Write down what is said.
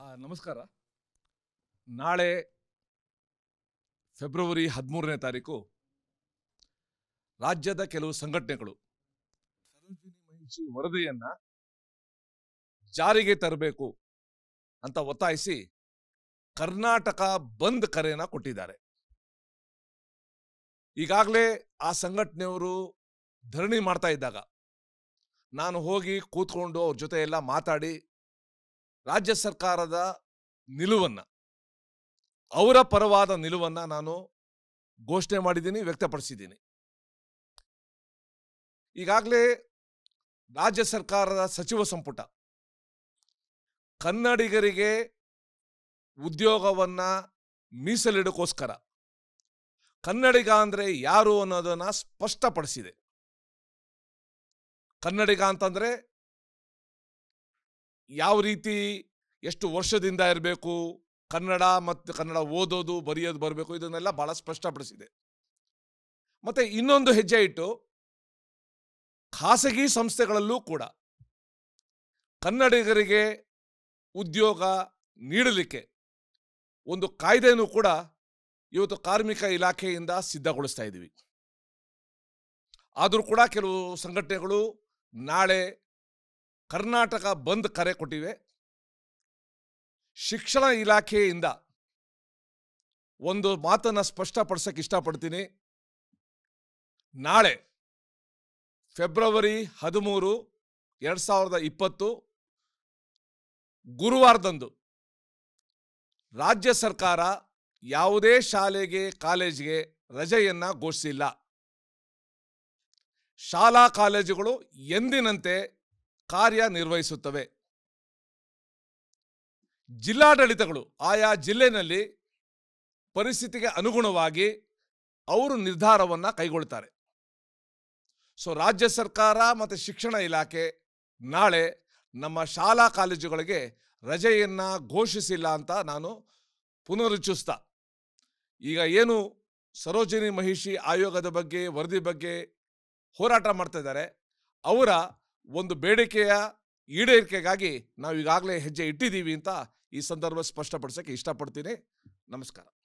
ಆ, ನಮಸ್ಕಾರ ನಾಳೆ ಫೆಬ್ರವರಿ ಹದಿಮೂರನೇ ತಾರೀಕು ರಾಜ್ಯದ ಕೆಲವು ಸಂಘಟನೆಗಳು ಸರೋಜಿನಿ ಮಹಿಷಿ ವರದಿಯನ್ನ ಜಾರಿಗೆ ತರಬೇಕು ಅಂತ ಒತ್ತಾಯಿಸಿ ಕರ್ನಾಟಕ ಬಂದ್ ಕರೆಯನ್ನ ಕೊಟ್ಟಿದ್ದಾರೆ ಈಗಾಗಲೇ ಆ ಸಂಘಟನೆಯವರು ಧರಣಿ ಮಾಡ್ತಾ ಇದ್ದಾಗ ನಾನು ಹೋಗಿ ಕೂತ್ಕೊಂಡು ಅವ್ರ ಜೊತೆ ಎಲ್ಲ ಮಾತಾಡಿ ರಾಜ್ಯ ಸರ್ಕಾರದ ನಿಲುವನ್ನ ಅವರ ಪರವಾದ ನಿಲುವನ್ನ ನಾನು ಘೋಷಣೆ ಮಾಡಿದ್ದೀನಿ ವ್ಯಕ್ತಪಡಿಸಿದ್ದೀನಿ ಈಗಾಗಲೇ ರಾಜ್ಯ ಸರ್ಕಾರದ ಸಚಿವ ಸಂಪುಟ ಕನ್ನಡಿಗರಿಗೆ ಉದ್ಯೋಗವನ್ನ ಮೀಸಲಿಡೋಕ್ಕೋಸ್ಕರ ಕನ್ನಡಿಗ ಅಂದ್ರೆ ಯಾರು ಅನ್ನೋದನ್ನ ಸ್ಪಷ್ಟಪಡಿಸಿದೆ ಕನ್ನಡಿಗ ಅಂತಂದ್ರೆ ಯಾವ ರೀತಿ ಎಷ್ಟು ವರ್ಷದಿಂದ ಇರಬೇಕು ಕನ್ನಡ ಮತ್ತು ಕನ್ನಡ ಓದೋದು ಬರೆಯೋದು ಬರಬೇಕು ಇದನ್ನೆಲ್ಲ ಬಹಳ ಸ್ಪಷ್ಟಪಡಿಸಿದೆ ಮತ್ತೆ ಇನ್ನೊಂದು ಹೆಜ್ಜೆ ಇಟ್ಟು ಖಾಸಗಿ ಸಂಸ್ಥೆಗಳಲ್ಲೂ ಕೂಡ ಕನ್ನಡಿಗರಿಗೆ ಉದ್ಯೋಗ ನೀಡಲಿಕ್ಕೆ ಒಂದು ಕಾಯ್ದೆನೂ ಕೂಡ ಇವತ್ತು ಕಾರ್ಮಿಕ ಇಲಾಖೆಯಿಂದ ಸಿದ್ಧಗೊಳಿಸ್ತಾ ಇದ್ದೀವಿ ಆದರೂ ಕೂಡ ಕೆಲವು ಸಂಘಟನೆಗಳು ನಾಳೆ ಕರ್ನಾಟಕ ಬಂದ್ ಕರೆ ಕೊಟ್ಟಿವೆ ಶಿಕ್ಷಣ ಇಲಾಖೆಯಿಂದ ಒಂದು ಮಾತನ್ನ ಸ್ಪಷ್ಟಪಡಿಸಕ್ಕೆ ಇಷ್ಟಪಡ್ತೀನಿ ನಾಳೆ ಫೆಬ್ರವರಿ ಹದಿಮೂರು ಎರಡ್ ಸಾವಿರದ ಇಪ್ಪತ್ತು ಗುರುವಾರದಂದು ರಾಜ್ಯ ಸರ್ಕಾರ ಯಾವುದೇ ಶಾಲೆಗೆ ಕಾಲೇಜಿಗೆ ರಜೆಯನ್ನ ಘೋಷಿಸಿಲ್ಲ ಶಾಲಾ ಕಾಲೇಜುಗಳು ಎಂದಿನಂತೆ ಕಾರ್ಯನಿರ್ವಹಿಸುತ್ತವೆ ಜಿಲ್ಲಾಡಳಿತಗಳು ಆಯಾ ಜಿಲ್ಲೆನಲ್ಲಿ ಪರಿಸ್ಥಿತಿಗೆ ಅನುಗುಣವಾಗಿ ಅವರು ನಿರ್ಧಾರವನ್ನ ಕೈಗೊಳ್ತಾರೆ ಸೊ ರಾಜ್ಯ ಸರ್ಕಾರ ಮತ್ತು ಶಿಕ್ಷಣ ಇಲಾಖೆ ನಾಳೆ ನಮ್ಮ ಶಾಲಾ ಕಾಲೇಜುಗಳಿಗೆ ರಜೆಯನ್ನ ಘೋಷಿಸಿಲ್ಲ ಅಂತ ನಾನು ಪುನರುಚ್ಚಿಸ್ತಾ ಈಗ ಏನು ಸರೋಜಿನಿ ಮಹಿಷಿ ಆಯೋಗದ ಬಗ್ಗೆ ವರದಿ ಬಗ್ಗೆ ಹೋರಾಟ ಮಾಡ್ತಾ ಇದ್ದಾರೆ ಅವರ ಒಂದು ಬೇಡಿಕೆಯ ಈಡೇರಿಕೆಗಾಗಿ ನಾವು ಈಗಾಗಲೇ ಹೆಜ್ಜೆ ಇಟ್ಟಿದ್ದೀವಿ ಅಂತ ಈ ಸಂದರ್ಭ ಸ್ಪಷ್ಟಪಡಿಸೋಕ್ಕೆ ಇಷ್ಟಪಡ್ತೀನಿ ನಮಸ್ಕಾರ